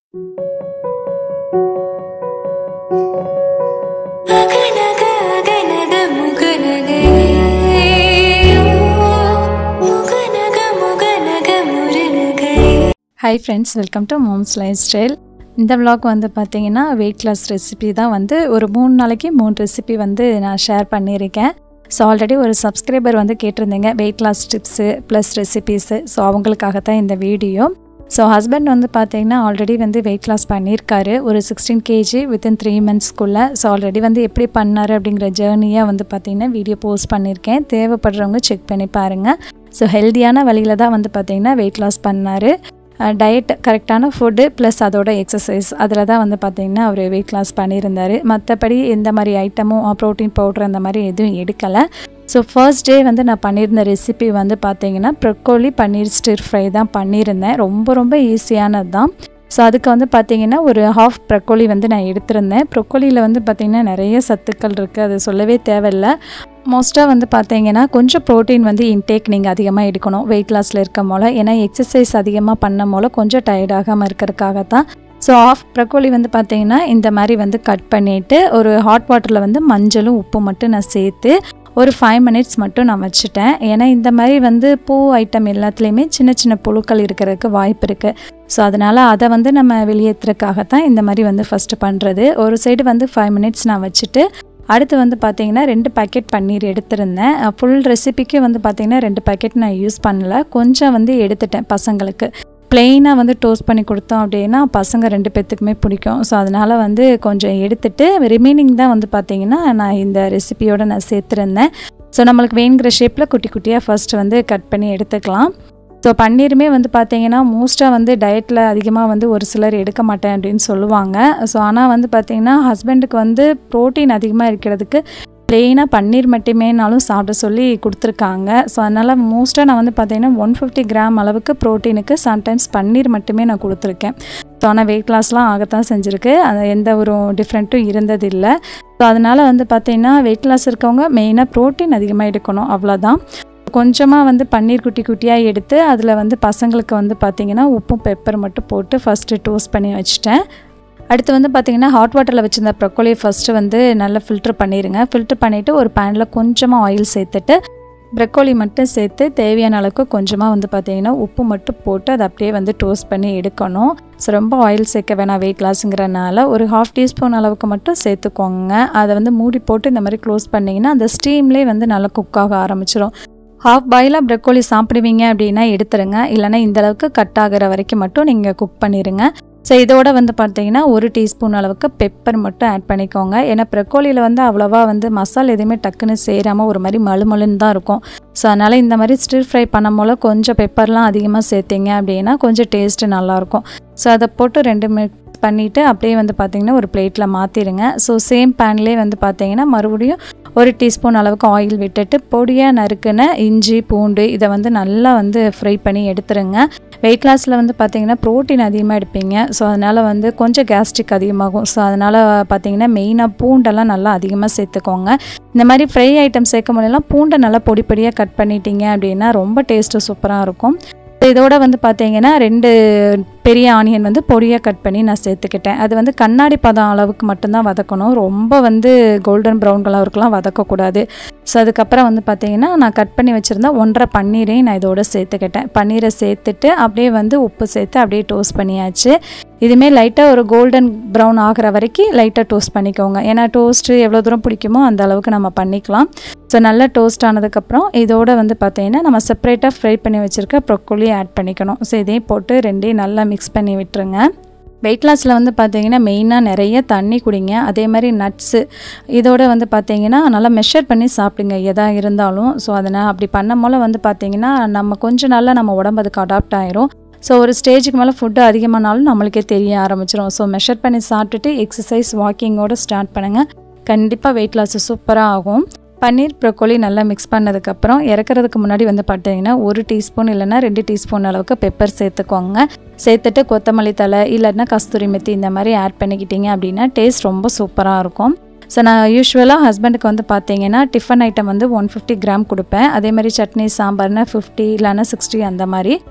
அகநக அகநக முகநகை முகநக முகநக முருநகை hi friends welcome to moms lifestyle இந்த vlog வந்து பார்த்தீங்கன்னா வெயிட் லாஸ் ரெசிபி தான் வந்து ஒரு மூணு நாளைக்கு மூணு ரெசிபி வந்து நான் ஷேர் பண்ணியிருக்கேன் ஸோ ஆல்ரெடி ஒரு சப்ஸ்கிரைபர் வந்து கேட்டிருந்தீங்க weight loss tips plus recipes so அவங்களுக்காக தான் இந்த வீடியோ ஸோ ஹஸ்பண்ட் வந்து பார்த்தீங்கன்னா ஆல்ரெடி வந்து வெயிட் லாஸ் பண்ணியிருக்காரு ஒரு சிக்ஸ்டீன் கேஜி வித்தின் த்ரீ மந்த்ஸ்க்குள்ளே ஸோ ஆல்ரெடி வந்து எப்படி பண்ணார் அப்படிங்கிற ஜேர்னியாக வந்து பார்த்தீங்கன்னா வீடியோ போஸ்ட் பண்ணியிருக்கேன் தேவைப்படுறவங்க செக் பண்ணி பாருங்கள் ஸோ ஹெல்த்தியான வழியில் தான் வந்து பார்த்தீங்கன்னா வெயிட் லாஸ் பண்ணார் டயட் கரெக்டான ஃபுட்டு ப்ளஸ் அதோட எக்ஸசைஸ் அதில் தான் வந்து பார்த்திங்கன்னா அவர் வெயிட் லாஸ் பண்ணியிருந்தார் மற்றபடி எந்த மாதிரி ஐட்டமும் ப்ரோட்டீன் பவுடர் அந்த மாதிரி எதுவும் எடுக்கலை ஸோ ஃபர்ஸ்ட் டே வந்து நான் பண்ணியிருந்த ரெசிபி வந்து பார்த்தீங்கன்னா ப்ரொக்கோலி பன்னீர் ஸ்டிர் ஃப்ரை தான் பண்ணியிருந்தேன் ரொம்ப ரொம்ப ஈஸியானது தான் ஸோ அதுக்கு வந்து பார்த்தீங்கன்னா ஒரு ஹாஃப் ப்ரொக்கோலி வந்து நான் எடுத்திருந்தேன் ப்ரொக்கோலியில் வந்து பார்த்திங்கன்னா நிறைய சத்துக்கள் இருக்குது அது சொல்லவே தேவையில்லை மோஸ்ட்டாக வந்து பார்த்தீங்கன்னா கொஞ்சம் ப்ரோட்டீன் வந்து இன்டேக் நீங்கள் அதிகமாக எடுக்கணும் வெயிட் லாஸில் இருக்க போல் ஏன்னா எக்ஸசைஸ் அதிகமாக பண்ண போல் கொஞ்சம் டயர்ட் ஆகாமல் இருக்கிறதுக்காக தான் ஸோ ஆஃப் ப்ரக்கோலி வந்து பார்த்தீங்கன்னா இந்த மாதிரி வந்து கட் பண்ணிவிட்டு ஒரு ஹாட் வாட்டரில் வந்து மஞ்சளும் உப்பு மட்டும் நான் சேர்த்து ஒரு ஃபைவ் மினிட்ஸ் மட்டும் நான் வச்சுட்டேன் ஏன்னா இந்த மாதிரி வந்து பூ ஐட்டம் எல்லாத்துலேயுமே சின்ன சின்ன புழுக்கள் இருக்கிறதுக்கு வாய்ப்பு இருக்குது ஸோ அதனால் அதை வந்து நம்ம வெளியேற்றுறதுக்காகத்தான் இந்த மாதிரி வந்து ஃபஸ்ட்டு பண்ணுறது ஒரு சைடு வந்து ஃபைவ் மினிட்ஸ் நான் வச்சுட்டு அடுத்து வந்து பார்த்தீங்கன்னா ரெண்டு பாக்கெட் பன்னீர் எடுத்திருந்தேன் ஃபுல் ரெசிபிக்கு வந்து பார்த்தீங்கன்னா ரெண்டு பாக்கெட் நான் யூஸ் பண்ணல கொஞ்சம் வந்து எடுத்துட்டேன் பசங்களுக்கு பிளெயினாக வந்து டோஸ்ட் பண்ணி கொடுத்தோம் அப்படின்னா பசங்க ரெண்டு பேர்த்துக்குமே பிடிக்கும் ஸோ அதனால் வந்து கொஞ்சம் எடுத்துட்டு ரிமைனிங் தான் வந்து பார்த்தீங்கன்னா நான் இந்த ரெசிபியோட நான் சேர்த்துருந்தேன் ஸோ நம்மளுக்கு வேணுங்கிற ஷேப்பில் குட்டி குட்டியாக ஃபர்ஸ்ட் வந்து கட் பண்ணி எடுத்துக்கலாம் ஸோ பன்னீருமே வந்து பார்த்தீங்கன்னா மோஸ்ட்டாக வந்து டயட்டில் அதிகமாக வந்து ஒரு சிலர் எடுக்க மாட்டேன் அப்படின்னு சொல்லுவாங்க ஸோ ஆனால் வந்து பார்த்தீங்கன்னா ஹஸ்பண்டுக்கு வந்து ப்ரோட்டீன் அதிகமாக இருக்கிறதுக்கு ப்ளெயினாக பன்னீர் மட்டுமேனாலும் சாப்பிட சொல்லி கொடுத்துருக்காங்க ஸோ அதனால் மோஸ்ட்டாக நான் வந்து பார்த்தீங்கன்னா ஒன் ஃபிஃப்டி கிராம் அளவுக்கு ப்ரோட்டீனுக்கு சம்டைம்ஸ் பன்னீர் மட்டுமே நான் கொடுத்துருக்கேன் ஸோ ஆனால் வெயிட் லாஸ்லாம் ஆகத்தான் செஞ்சுருக்கு அது எந்த ஒரு டிஃப்ரெண்ட்டும் இருந்ததில்லை ஸோ அதனால் வந்து பார்த்தீங்கன்னா வெயிட் லாஸ் இருக்கவங்க மெயினாக ப்ரோட்டீன் அதிகமாக எடுக்கணும் அவ்வளோதான் கொஞ்சமாக வந்து பன்னீர் குட்டி குட்டியாக எடுத்து அதில் வந்து பசங்களுக்கு வந்து பார்த்திங்கன்னா உப்பும் பெப்பர் மட்டும் போட்டு ஃபஸ்ட்டு டோஸ்ட் பண்ணி வச்சுட்டேன் அடுத்து வந்து பார்த்திங்கன்னா ஹாட் வாட்டரில் வச்சுருந்த ப்ரொக்கோலியை ஃபஸ்ட்டு வந்து நல்லா ஃபில்ட்ரு பண்ணிடுங்க ஃபில்ட்ரு பண்ணிவிட்டு ஒரு பேனில் கொஞ்சமாக ஆயில் சேர்த்துட்டு ப்ரக்கோலி மட்டும் சேர்த்து தேவையான அளவுக்கு கொஞ்சமாக வந்து பார்த்திங்கன்னா உப்பு மட்டும் போட்டு அதை அப்படியே வந்து டோஸ்ட் பண்ணி எடுக்கணும் ஸோ ரொம்ப ஆயில் சேர்க்க வேணாம் வெயிட் லாஸுங்கிறனால ஒரு ஹாஃப் டீஸ்பூன் அளவுக்கு மட்டும் சேர்த்துக்கோங்க அதை வந்து மூடி போட்டு இந்த மாதிரி க்ளோஸ் பண்ணிங்கன்னா அந்த ஸ்டீம்லேயே வந்து நல்லா குக் ஆக ஆரம்பிச்சிடும் ஹாஃப் பாயிலாக ப்ரக்கோலி சாப்பிடுவீங்க அப்படின்னா எடுத்துருங்க இல்லைனா இந்த அளவுக்கு கட் ஆகிற வரைக்கும் மட்டும் நீங்கள் குக் பண்ணிடுங்க ஸோ இதோட வந்து பார்த்தீங்கன்னா ஒரு டீஸ்பூன் அளவுக்கு பெப்பர் மட்டும் ஆட் பண்ணிக்கோங்க ஏன்னா ப்ரக்கோலியில் வந்து அவ்வளோவா வந்து மசாலா எதுவுமே டக்குன்னு சேராமல் ஒரு மாதிரி மழுமழுன்னு தான் இருக்கும் ஸோ அதனால் இந்த மாதிரி ஸ்டிர் ஃப்ரை பண்ணும் போல் கொஞ்சம் பெப்பர்லாம் அதிகமாக சேர்த்திங்க அப்படின்னா கொஞ்சம் டேஸ்ட்டு நல்லாயிருக்கும் ஸோ அதை போட்டு ரெண்டு மினிட் பண்ணிவிட்டு அப்படியே வந்து பார்த்திங்கன்னா ஒரு பிளேட்டில் மாற்றிடுங்க ஸோ சேம் பேன்லேயே வந்து பார்த்தீங்கன்னா மறுபடியும் ஒரு டீஸ்பூன் அளவுக்கு ஆயில் விட்டுட்டு பொடியாக நறுக்குன இஞ்சி பூண்டு இதை வந்து நல்லா வந்து ஃப்ரை பண்ணி எடுத்துருங்க வெயிட் லாஸில் வந்து பார்த்திங்கன்னா ப்ரோட்டீன் அதிகமாக எடுப்பீங்க ஸோ அதனால் வந்து கொஞ்சம் கேஸ்ட்ரிக் அதிகமாகும் ஸோ அதனால் பார்த்திங்கன்னா மெயினாக பூண்டெல்லாம் நல்லா அதிகமாக சேர்த்துக்கோங்க இந்த மாதிரி ஃப்ரை ஐட்டம் சேர்க்கும் போதெல்லாம் பூண்டை நல்லா பொடி பொடியாக கட் பண்ணிட்டீங்க அப்படின்னா ரொம்ப டேஸ்ட்டு சூப்பராக இருக்கும் இதோட வந்து பார்த்தீங்கன்னா ரெண்டு பெரிய ஆனியன் வந்து பொடியாக கட் பண்ணி நான் சேர்த்துக்கிட்டேன் அது வந்து கண்ணாடி பதம் அளவுக்கு மட்டும்தான் வதக்கணும் ரொம்ப வந்து கோல்டன் ப்ரௌன் கலருக்குலாம் வதக்கக்கூடாது ஸோ அதுக்கப்புறம் வந்து பார்த்தீங்கன்னா நான் கட் பண்ணி வச்சுருந்தா ஒன்றரை பன்னீரையும் நான் இதோட சேர்த்துக்கிட்டேன் பன்னீரை சேர்த்துட்டு அப்படியே வந்து உப்பு சேர்த்து அப்படியே டோஸ்ட் பண்ணியாச்சு இதுவுமே லைட்டாக ஒரு கோல்டன் ப்ரௌன் ஆகிற வரைக்கும் லைட்டாக டோஸ்ட் பண்ணிக்கோங்க ஏன்னா டோஸ்ட்டு எவ்வளோ தூரம் பிடிக்குமோ அந்த அளவுக்கு நம்ம பண்ணிக்கலாம் ஸோ நல்லா டோஸ்ட் ஆனதுக்கப்புறம் இதோட வந்து பார்த்தீங்கன்னா நம்ம செப்பரேட்டாக ஃப்ரை பண்ணி வச்சுருக்க ப்ரொக்கோலி ஆட் பண்ணிக்கணும் ஸோ இதையும் போட்டு ரெண்டையும் நல்லா மிக்ஸ் பண்ணி விட்டுருங்க வெயிட் லாஸில் வந்து பார்த்தீங்கன்னா மெயினாக நிறைய தண்ணி குடிங்க அதே மாதிரி நட்ஸு இதோட வந்து பார்த்தீங்கன்னா நல்லா மெஷர் பண்ணி சாப்பிடுங்க எதாக இருந்தாலும் ஸோ அதனால் அப்படி பண்ணும் போல் வந்து பார்த்தீங்கன்னா நம்ம கொஞ்ச நாளில் நம்ம உடம்பு அதுக்கு அடாப்ட் ஆயிரும் ஸோ ஒரு ஸ்டேஜுக்கு மேலே ஃபுட்டு அதிகமானாலும் நம்மளுக்கே தெரிய ஆரம்பிச்சிடும் ஸோ மெஷர் பண்ணி சாப்பிட்டுட்டு எக்ஸசைஸ் வாக்கிங்கோடு ஸ்டார்ட் பண்ணுங்கள் கண்டிப்பாக வெயிட் லாஸ் சூப்பராக ஆகும் பன்னீர் ப்ரொக்கோலி நல்லா மிக்ஸ் பண்ணதுக்கப்புறம் இறக்குறதுக்கு முன்னாடி வந்து பார்த்தீங்கன்னா ஒரு டீஸ்பூன் இல்லைன்னா ரெண்டு டீஸ்பூன் அளவுக்கு பெப்பர் சேர்த்துக்கோங்க சேர்த்துட்டு கொத்தமல்லி தலை இல்லைன்னா கஸ்தூரி மெத்தி இந்த மாதிரி ஆட் பண்ணிக்கிட்டீங்க அப்படின்னா டேஸ்ட் ரொம்ப சூப்பராக இருக்கும் ஸோ நான் யூஸ்வலாக ஹஸ்பண்டுக்கு வந்து பார்த்தீங்கன்னா டிஃபன் ஐட்டம் வந்து ஒன் ஃபிஃப்டி கிராம் கொடுப்பேன் அதே மாதிரி சட்னி சாம்பார்னா ஃபிஃப்டி இல்லைன்னா சிக்ஸ்டி அந்த மாதிரி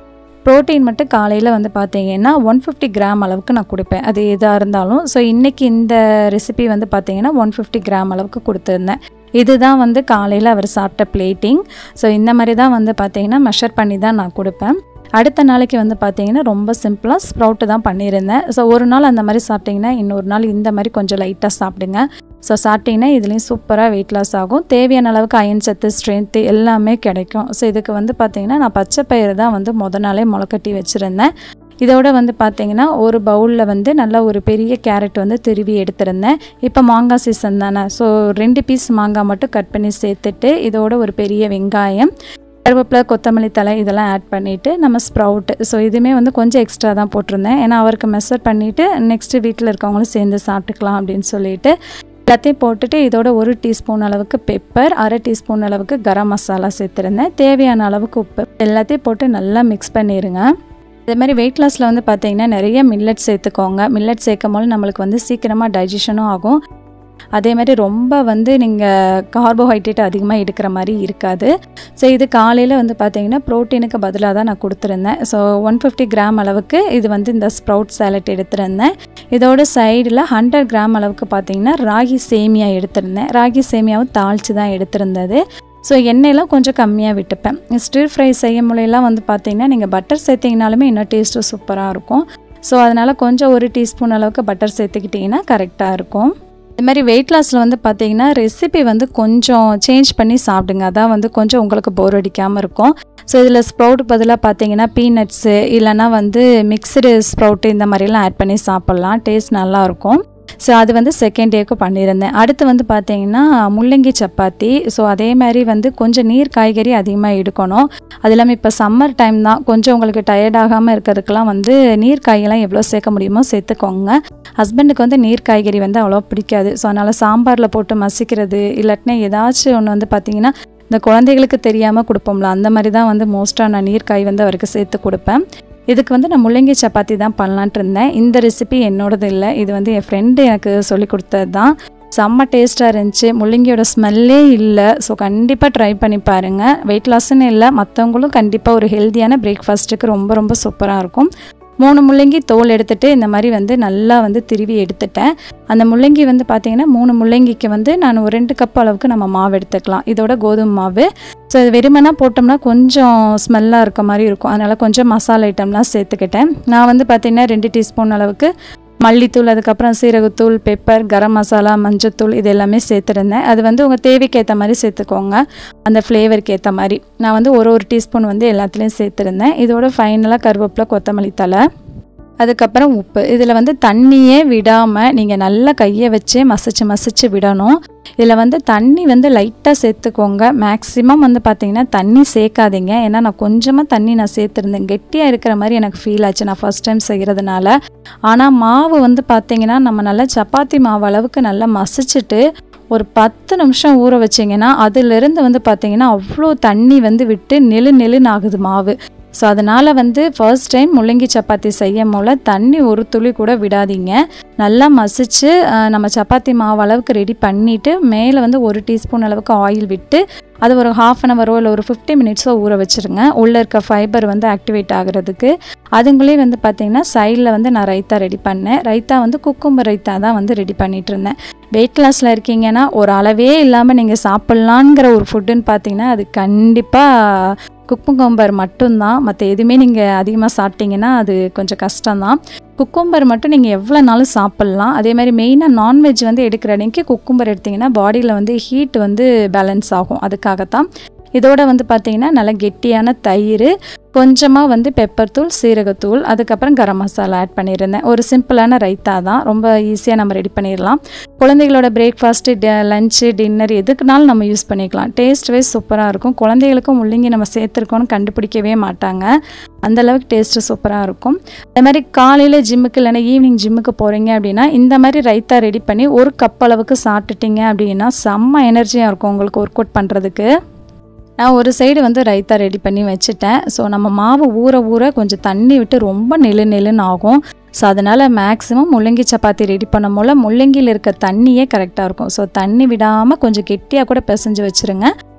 ப்ரோட்டீன் மட்டும் காலையில் வந்து பார்த்தீங்கன்னா ஒன் ஃபிஃப்டி கிராம் அளவுக்கு நான் கொடுப்பேன் அது எதாக இருந்தாலும் ஸோ இன்றைக்கி இந்த ரெசிபி வந்து பார்த்தீங்கன்னா ஒன் ஃபிஃப்டி கிராம் அளவுக்கு கொடுத்துருந்தேன் இதுதான் வந்து காலையில் அவர் சாப்பிட்ட பிளேட்டிங் ஸோ இந்த மாதிரி தான் வந்து பார்த்தீங்கன்னா மெஷர் பண்ணி தான் நான் கொடுப்பேன் அடுத்த நாளைக்கு வந்து பார்த்தீங்கன்னா ரொம்ப சிம்பிளாக ஸ்ப்ரவுட்டு தான் பண்ணியிருந்தேன் ஸோ ஒரு நாள் அந்த மாதிரி சாப்பிட்டிங்கன்னா இன்னொரு நாள் இந்த மாதிரி கொஞ்சம் லைட்டாக சாப்பிடுங்க ஸோ சாப்பிட்டிங்கன்னா இதுலேயும் சூப்பராக வெயிட் லாஸ் ஆகும் தேவையான அளவுக்கு அயன் சத்து ஸ்ட்ரென்த்து எல்லாமே கிடைக்கும் ஸோ இதுக்கு வந்து பார்த்தீங்கன்னா நான் பச்சை பயிறு தான் வந்து முத நாளே முளைக்கட்டி வச்சுருந்தேன் இதோட வந்து பார்த்தீங்கன்னா ஒரு பவுலில் வந்து நல்லா ஒரு பெரிய கேரட் வந்து திருவி எடுத்திருந்தேன் இப்போ மாங்காய் சீசன் தானே ஸோ ரெண்டு பீஸ் மாங்காய் மட்டும் கட் பண்ணி சேர்த்துட்டு இதோட ஒரு பெரிய வெங்காயம் கருவேப்பிலை கொத்தமல்லி தலை இதெல்லாம் ஆட் பண்ணிவிட்டு நம்ம ஸ்ப்ரவுட்டு ஸோ இதுவுமே வந்து கொஞ்சம் எக்ஸ்ட்ரா தான் போட்டிருந்தேன் ஏன்னா அவருக்கு மெஷர் பண்ணிவிட்டு நெக்ஸ்ட்டு வீட்டில் இருக்கவங்களும் சேர்ந்து சாப்பிட்டுக்கலாம் அப்படின்னு சொல்லிட்டு எல்லாத்தையும் போட்டுட்டு இதோட ஒரு டீஸ்பூன் அளவுக்கு பெப்பர் அரை டீஸ்பூன் அளவுக்கு கரம் மசாலா சேர்த்துருந்தேன் தேவையான அளவுக்கு உப்பு எல்லாத்தையும் போட்டு நல்லா மிக்ஸ் பண்ணிடுங்க அதே மாதிரி வெயிட் லாஸில் வந்து பார்த்தீங்கன்னா நிறைய மில்லட் சேர்த்துக்கோங்க மில்லட் சேர்க்கும் போது நம்மளுக்கு வந்து சீக்கிரமாக டைஜஷனும் ஆகும் அதே மாதிரி ரொம்ப வந்து நீங்கள் கார்போஹைட்ரேட் அதிகமாக எடுக்கிற மாதிரி இருக்காது ஸோ இது காலையில் வந்து பார்த்தீங்கன்னா ப்ரோட்டீனுக்கு பதிலாக தான் நான் கொடுத்துருந்தேன் ஸோ ஒன் ஃபிஃப்டி கிராம் அளவுக்கு இது வந்து இந்த ஸ்ப்ரவுட் சேலட் எடுத்திருந்தேன் இதோட சைடில் ஹண்ட்ரட் கிராம் அளவுக்கு பார்த்தீங்கன்னா ராகி சேமியா எடுத்திருந்தேன் ராகி சேமியாவும் தாளித்து தான் எடுத்திருந்தது ஸோ எண்ணெயெல்லாம் கொஞ்சம் கம்மியாக விட்டுப்பேன் ஸ்டிர் ஃப்ரை செய்ய முறையெல்லாம் வந்து பார்த்தீங்கன்னா நீங்கள் பட்டர் சேர்த்திங்கனாலுமே இன்னும் டேஸ்ட்டு சூப்பராக இருக்கும் ஸோ அதனால் கொஞ்சம் ஒரு டீஸ்பூன் அளவுக்கு பட்டர் சேர்த்துக்கிட்டிங்கன்னா கரெக்டாக இருக்கும் இது மாதிரி வெயிட் லாஸில் வந்து பார்த்தீங்கன்னா ரெசிபி வந்து கொஞ்சம் சேஞ்ச் பண்ணி சாப்பிடுங்க அதான் வந்து கொஞ்சம் உங்களுக்கு போர் அடிக்காமல் இருக்கும் ஸோ இதில் ஸ்ப்ரவுட் பதிலாக பார்த்தீங்கன்னா பீனட்ஸு இல்லைனா வந்து மிக்சடு ஸ்ப்ரவுட்டு இந்த மாதிரிலாம் ஆட் பண்ணி சாப்பிட்லாம் டேஸ்ட் நல்லாயிருக்கும் ஸோ அது வந்து செகண்ட் டேக்கு பண்ணியிருந்தேன் அடுத்து வந்து பார்த்தீங்கன்னா முள்ளங்கி சப்பாத்தி ஸோ அதே மாதிரி வந்து கொஞ்சம் நீர் காய்கறி அதிகமாக எடுக்கணும் அது இல்லாமல் இப்போ சம்மர் டைம் தான் கொஞ்சம் உங்களுக்கு டயர்ட் ஆகாமல் இருக்கிறதுக்கெலாம் வந்து நீர் காய்கெல்லாம் எவ்வளோ சேர்க்க முடியுமோ சேர்த்துக்கோங்க ஹஸ்பண்டுக்கு வந்து நீர் காய்கறி வந்து அவ்வளோ பிடிக்காது ஸோ அதனால் சாம்பாரில் போட்டு மசிக்கிறது இல்லாட்டினா ஏதாச்சும் ஒன்று வந்து பார்த்திங்கன்னா இந்த குழந்தைகளுக்கு தெரியாமல் கொடுப்போம்ல அந்த மாதிரி தான் வந்து மோஸ்ட்டாக நான் நீர்க்காய் வந்து அவருக்கு சேர்த்து கொடுப்பேன் இதுக்கு வந்து நான் முள்ளங்கி சப்பாத்தி தான் பண்ணலான்ட்டு இருந்தேன் இந்த ரெசிபி என்னோடது இல்லை இது வந்து என் ஃப்ரெண்டு எனக்கு சொல்லி கொடுத்தது தான் செம்ம டேஸ்ட்டாக இருந்துச்சு முள்ளங்கியோட ஸ்மெல்லே இல்லை ஸோ கண்டிப்பாக ட்ரை பண்ணி பாருங்கள் வெயிட் லாஸ்ன்னு இல்லை மற்றவங்களும் கண்டிப்பாக ஒரு ஹெல்த்தியான பிரேக்ஃபாஸ்ட்டுக்கு ரொம்ப ரொம்ப சூப்பராக இருக்கும் மூணு முள்ளங்கி தோல் எடுத்துகிட்டு இந்த மாதிரி வந்து நல்லா வந்து திருவி எடுத்துட்டேன் அந்த முள்ளங்கி வந்து பார்த்திங்கன்னா மூணு முள்ளங்கிக்கு வந்து நான் ஒரு ரெண்டு கப் அளவுக்கு நம்ம மாவு எடுத்துக்கலாம் இதோட கோதுமை மாவு ஸோ இது வெறுமனா போட்டோம்னா கொஞ்சம் ஸ்மெல்லாக இருக்க மாதிரி இருக்கும் அதனால் கொஞ்சம் மசாலா ஐட்டம்லாம் சேர்த்துக்கிட்டேன் நான் வந்து பார்த்திங்கன்னா ரெண்டு டீஸ்பூன் அளவுக்கு மல்லித்தூள் அதுக்கப்புறம் சீரகத்தூள் பெப்பர் கரம் மசாலா மஞ்சத்தூள் இது எல்லாமே சேர்த்துருந்தேன் அது வந்து உங்கள் தேவைக்கு ஏற்ற மாதிரி சேர்த்துக்கோங்க அந்த ஃப்ளேவருக்கு ஏற்ற மாதிரி நான் வந்து ஒரு ஒரு டீஸ்பூன் வந்து எல்லாத்துலேயும் சேர்த்துருந்தேன் இதோட ஃபைனலாக கருவேப்பிலை கொத்தமல்லி தலை அதுக்கப்புறம் உப்பு இதில் வந்து தண்ணியே விடாமல் நீங்கள் நல்லா கையை வச்சே மசிச்சு மசிச்சு விடணும் இதில் வந்து தண்ணி வந்து லைட்டாக சேர்த்துக்கோங்க மேக்ஸிமம் வந்து பார்த்தீங்கன்னா தண்ணி சேர்க்காதீங்க ஏன்னா நான் கொஞ்சமாக தண்ணி நான் சேர்த்துருந்தேன் கெட்டியாக இருக்கிற மாதிரி எனக்கு ஃபீல் ஆச்சு நான் ஃபஸ்ட் டைம் செய்கிறதுனால ஆனால் மாவு வந்து பார்த்தீங்கன்னா நம்ம நல்லா சப்பாத்தி மாவு அளவுக்கு நல்லா மசிச்சுட்டு ஒரு பத்து நிமிஷம் ஊற வச்சிங்கன்னா அதிலிருந்து வந்து பார்த்தீங்கன்னா அவ்வளோ தண்ணி வந்து விட்டு நெழு நெழுன்னு ஆகுது மாவு ஸோ அதனால் வந்து ஃபர்ஸ்ட் டைம் முள்ளங்கி சப்பாத்தி செய்யும் போல் தண்ணி ஒரு துளி கூட விடாதீங்க நல்லா மசிச்சு அஹ், நம்ம சப்பாத்தி மாவு அளவுக்கு ரெடி பண்ணிவிட்டு மேலே வந்து ஒரு டீஸ்பூன் அளவுக்கு ஆயில் விட்டு அது ஒரு ஹாஃப் அன் ஹவரோ இல்லை ஒரு ஃபிஃப்டி மினிட்ஸோ ஊற வச்சுருங்க உள்ளே இருக்க ஃபைபர் வந்து ஆக்டிவேட் ஆகுறதுக்கு அதுங்களே வந்து பார்த்திங்கன்னா சைடில் வந்து நான் ரைத்தா ரெடி பண்ணேன் ரைத்தா வந்து குக்கும்பர் ரைத்தா தான் வந்து ரெடி பண்ணிட்டு இருந்தேன் வெயிட் கிளாஸில் இருக்கீங்கன்னா ஒரு அளவே இல்லாமல் நீங்கள் சாப்பிட்லாங்கிற ஒரு ஃபுட்டுன்னு பார்த்தீங்கன்னா அது கண்டிப்பாக குக்கும்பர் மட்டும்தான் மற்ற எதுவுமே நீங்கள் அதிகமாக சாப்பிட்டீங்கன்னா அது கொஞ்சம் கஷ்டம்தான் குக்கும்பர் மட்டும் நீங்கள் எவ்வளோ நாளும் சாப்பிட்லாம் அதே மாதிரி மெயினாக நான்வெஜ் வந்து எடுக்கிற அன்னைக்கு குக்கும்பர் எடுத்திங்கன்னா பாடியில் வந்து ஹீட் வந்து பேலன்ஸ் ஆகும் அதுக்காகத்தான் இதோட வந்து பார்த்தீங்கன்னா நல்ல கெட்டியான தயிர் கொஞ்சமாக வந்து பெப்பர் தூள் சீரகத்தூள் அதுக்கப்புறம் கரம் மசாலா ஆட் பண்ணியிருந்தேன் ஒரு சிம்பிளான ரைத்தா தான் ரொம்ப ஈஸியாக நம்ம ரெடி பண்ணிடலாம் குழந்தைகளோட பிரேக்ஃபாஸ்ட்டு ட லஞ்சு டின்னர் எதுக்குனாலும் நம்ம யூஸ் பண்ணிக்கலாம் டேஸ்ட் வைஸ் சூப்பராக இருக்கும் குழந்தைகளுக்கும் முள்ளங்கி நம்ம சேர்த்துருக்கோன்னு கண்டுபிடிக்கவே மாட்டாங்க அந்த அளவுக்கு டேஸ்ட்டு சூப்பராக இருக்கும் அதே மாதிரி காலையில் ஜிம்முக்கு இல்லைன்னா ஈவினிங் ஜிம்முக்கு போகிறீங்க அப்படின்னா இந்த மாதிரி ரைத்தா ரெடி பண்ணி ஒரு கப் அளவுக்கு சாப்பிட்டுட்டீங்க அப்படின்னா செம்ம எனர்ஜியாக இருக்கும் உங்களுக்கு ஒர்க் அவுட் பண்ணுறதுக்கு நான் ஒரு சைடு வந்து ரைத்தா ரெடி பண்ணி வச்சுட்டேன் ஸோ நம்ம மாவு ஊற ஊற கொஞ்சம் தண்ணி விட்டு ரொம்ப நெழு நெழுன்னு ஆகும் ஸோ அதனால் மேக்ஸிமம் முள்ளங்கி சப்பாத்தி ரெடி பண்ணும் போல் முள்ளங்கியில் இருக்க தண்ணியே கரெக்டாக இருக்கும் ஸோ தண்ணி விடாமல் கொஞ்சம் கெட்டியாக கூட பிசைஞ்சு வச்சுருங்க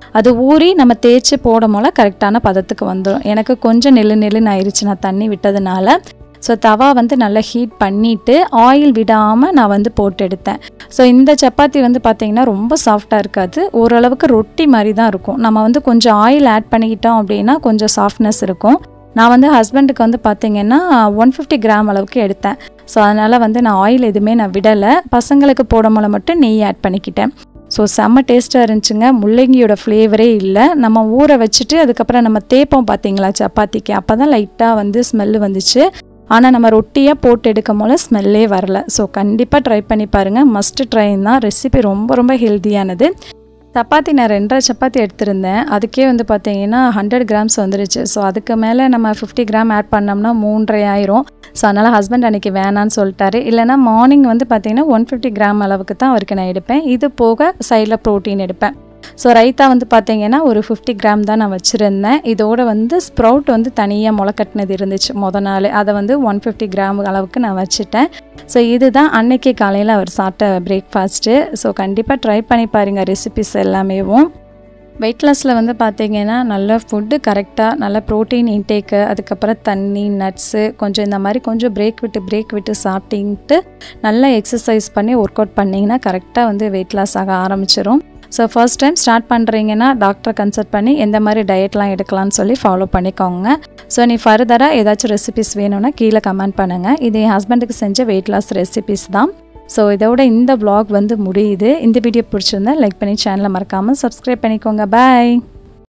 அது ஊறி நம்ம தேய்ச்சி போடும் போல கரெக்டான பதத்துக்கு வந்துடும் எனக்கு கொஞ்சம் நெல்லு நெல்லுன்னு ஆயிடுச்சு நான் தண்ணி விட்டதுனால ஸோ தவா வந்து நல்லா ஹீட் பண்ணிவிட்டு ஆயில் விடாமல் நான் வந்து போட்டு எடுத்தேன் ஸோ இந்த சப்பாத்தி வந்து பார்த்திங்கன்னா ரொம்ப சாஃப்டாக இருக்காது ஓரளவுக்கு ரொட்டி மாதிரி தான் இருக்கும் நம்ம வந்து கொஞ்சம் ஆயில் ஆட் பண்ணிக்கிட்டோம் அப்படின்னா கொஞ்சம் சாஃப்ட்னஸ் இருக்கும் நான் வந்து ஹஸ்பண்டுக்கு வந்து பார்த்திங்கன்னா ஒன் ஃபிஃப்டி கிராம் அளவுக்கு எடுத்தேன் ஸோ அதனால் வந்து நான் ஆயில் எதுவுமே நான் விடலை பசங்களுக்கு போடும் போல மட்டும் நெய் ஆட் பண்ணிக்கிட்டேன் ஸோ செம்ம டேஸ்ட்டாக இருந்துச்சுங்க முள்ளங்கியோட ஃப்ளேவரே இல்லை நம்ம ஊற வச்சுட்டு அதுக்கப்புறம் நம்ம தேய்ப்போம் பார்த்தீங்களா சப்பாத்திக்கு அப்போ தான் லைட்டாக வந்து ஸ்மெல்லு வந்துச்சு ஆனால் நம்ம ரொட்டியாக போட்டு எடுக்கும் போல ஸ்மெல்லே வரல ஸோ கண்டிப்பாக ட்ரை பண்ணி பாருங்கள் மஸ்ட்டு ட்ரைன் தான் ரெசிபி ரொம்ப ரொம்ப ஹெல்த்தியானது சப்பாத்தி நான் ரெண்டரை சப்பாத்தி எடுத்திருந்தேன் அதுக்கே வந்து பார்த்தீங்கன்னா ஹண்ட்ரட் கிராம்ஸ் வந்துருச்சு ஸோ அதுக்கு மேலே நம்ம ஃபிஃப்டி கிராம் ஆட் பண்ணோம்னா மூன்றரை ஆயிரும் ஸோ அதனால் ஹஸ்பண்ட் அன்றைக்கி வேணான்னு சொல்லிட்டாரு இல்லைனா மார்னிங் வந்து பார்த்தீங்கன்னா ஒன் ஃபிஃப்டி கிராம் அளவுக்கு தான் அவருக்கு நான் எடுப்பேன் இது போக சைடில் ப்ரோட்டீன் எடுப்பேன் ஸோ ரைத்தா வந்து பார்த்தீங்கன்னா ஒரு ஃபிஃப்டி கிராம் தான் நான் வச்சுருந்தேன் இதோட வந்து ஸ்ப்ரவுட் வந்து தனியாக முளைக்கட்டினது இருந்துச்சு முத நாள் அதை வந்து ஒன் ஃபிஃப்டி கிராம் அளவுக்கு நான் வச்சுட்டேன் ஸோ இதுதான் அன்னைக்கு காலையில் அவர் சாப்பிட்ட பிரேக்ஃபாஸ்ட்டு ஸோ கண்டிப்பாக ட்ரை பண்ணி பாருங்கள் ரெசிபிஸ் எல்லாமேவும் வெயிட் லாஸில் வந்து பார்த்தீங்கன்னா நல்ல ஃபுட்டு கரெக்டாக நல்ல ப்ரோட்டீன் இன்டேக்கு அதுக்கப்புறம் தண்ணி நட்ஸு கொஞ்சம் இந்த மாதிரி கொஞ்சம் பிரேக் விட்டு பிரேக் விட்டு சாப்பிட்டின்ட்டு நல்லா எக்ஸசைஸ் பண்ணி ஒர்க் அவுட் பண்ணிங்கன்னா கரெக்டாக வந்து வெயிட் லாஸ் ஆக ஆரம்பிச்சிடும் ஸோ ஃபர்ஸ்ட் டைம் ஸ்டார்ட் பண்ணுறீங்கன்னா டாக்டரை கன்சல்ட் பண்ணி எந்த மாதிரி டயட்லாம் எடுக்கலாம்னு சொல்லி ஃபாலோ பண்ணிக்கோங்க ஸோ நீ ஃபர்தராக ஏதாச்சும் ரெசிபிஸ் வேணும்னா கீழே கமெண்ட் பண்ணுங்கள் இது என் ஹஸ்பண்டுக்கு செஞ்ச வெயிட் லாஸ் ரெசிபிஸ் தான் ஸோ இதோட இந்த vlog வந்து முடியுது இந்த வீடியோ பிடிச்சிருந்தா லைக் பண்ணி சேனலை மறக்காமல் சப்ஸ்கிரைப் பண்ணிக்கோங்க பாய்